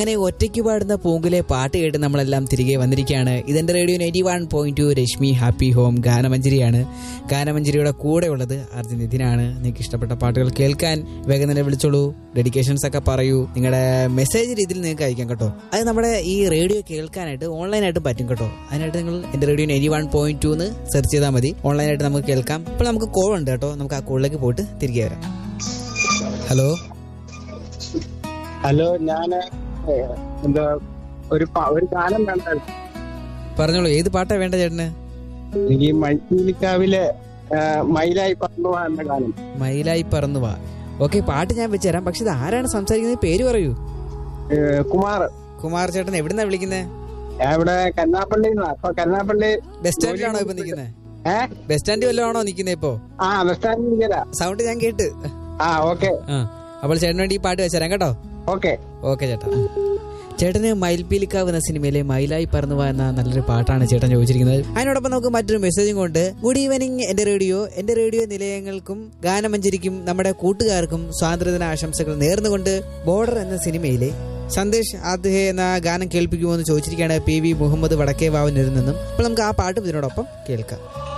അങ്ങനെ ഒറ്റയ്ക്ക് പാടുന്ന പൂങ്കിലെ പാട്ട് കേട്ട് നമ്മളെല്ലാം തിരികെ വന്നിരിക്കുകയാണ് ഇതെന്റെ radio ninety one point two Rashmi happy home ഗാനമഞ്ജരിയാണ് ഗാനമഞ്ജരിയുടെ കൂടെ ഉള്ളത് അർജുൻ നിതിനാണ് നിങ്ങൾക്ക് ഇഷ്ടപ്പെട്ട പാട്ടുകൾ കേൾക്കാൻ വേഗം തന്നെ വിളിച്ചോളൂ ഡെഡിക്കേഷൻസ് ഒക്കെ പറയൂ നിങ്ങളുടെ മെസ്സേജ് രീതിയിൽ നിങ്ങൾക്ക് അയക്കാം കേട്ടോ അത് നമ്മുടെ ഈ റേഡിയോ കേൾക്കാനായിട്ട് ഓൺലൈനായിട്ട് പറ്റും കേട്ടോ അതിനായിട്ട് നിങ്ങൾ എന്റെ radio ninety one point two എന്ന് സെർച്ച് ചെയ്താൽ മതി ഓൺലൈനായിട്ട് നമുക്ക് കേൾക്കാം ഇപ്പോൾ നമുക്ക് കോൾ ഉണ്ട് കേട്ടോ നമുക്ക് ആ കോളിലേക്ക് പോയിട്ട് തിരികെ വരാം ഹലോ ഹലോ ഞാന് ഏഹ്, എന്താ ഒരു പ- ഒരു ഗാനം വേണ്ടായിരുന്നു പറഞ്ഞോളൂ ഏത് പാട്ടാ വേണ്ട ചേട്ടന് എനിക്ക് ഈ മണിപ്പൂലിക്കാവിലെ ഏഹ്, മയിലായി പറന്നു പോവാ എന്ന ഗാനം മയിലായി പറന്നു വാ ഓക്കെ പാട്ട് ഞാൻ വെച്ചുതരാം പക്ഷെ ഇത് ആരാണ് സംസാരിക്കുന്നത് പേര് പറയൂ ഏഹ്, കുമാർ കുമാർ ചേട്ടൻ എവിടുന്നാ വിളിക്കുന്നത് ഞാൻ ഇവിടെ കരുനാപ്പള്ളി അപ്പൊ കരുനാപ്പള്ളി ബസ് സ്റ്റാൻഡിലാണോ ഇപ്പൊ നിൽക്കുന്നത് ഏ ബസ് സ്റ്റാൻഡിൽ വല്ലതും ആണോ നിൽക്കുന്നത് ഇപ്പോ ആ ബസ് സ്റ്റാൻഡിൽ ഇരിക്കല സൗണ്ട് ഞാൻ കേട്ട് ആ ഓക്കെ ആ അപ്പോൾ ചേട്ടന് വേണ്ടി ഈ പാട്ട് വെച്ചുതരാം കേട്ടോ ഓക്കെ ഓക്കെ ചേട്ടാ ചേട്ടന് മയിൽപീലിക്കാവ് എന്ന സിനിമയിലെ മയിലായി പറന്നു പോയ എന്ന നല്ലൊരു പാട്ടാണ് ചേട്ടൻ ചോദിച്ചിരിക്കുന്നത് അതിനോടൊപ്പം നമുക്ക് മറ്റൊരു മെസ്സേജും കൊണ്ട് ഗുഡ് ഈവനിങ് എന്റെ റേഡിയോ എന്റെ റേഡിയോ നിലയങ്ങൾക്കും ഗാനമഞ്ജരിക്കും നമ്മുടെ കൂട്ടുകാർക്കും സ്വാതന്ത്ര്യദിന ആശംസകൾ നേർന്നുകൊണ്ട് ബോർഡർ എന്ന സിനിമയിലെ സന്ദേശ് ആദ്ഹെ എന്ന ഗാനം കേൾപ്പിക്കുമോ എന്ന് ചോദിച്ചിരിക്കുകയാണ് പി വി മുഹമ്മദ് വടക്കേവാവിനിൽ നിന്നും അപ്പോൾ നമുക്ക് ആ പാട്ടും ഇതിനോടൊപ്പം കേൾക്കാം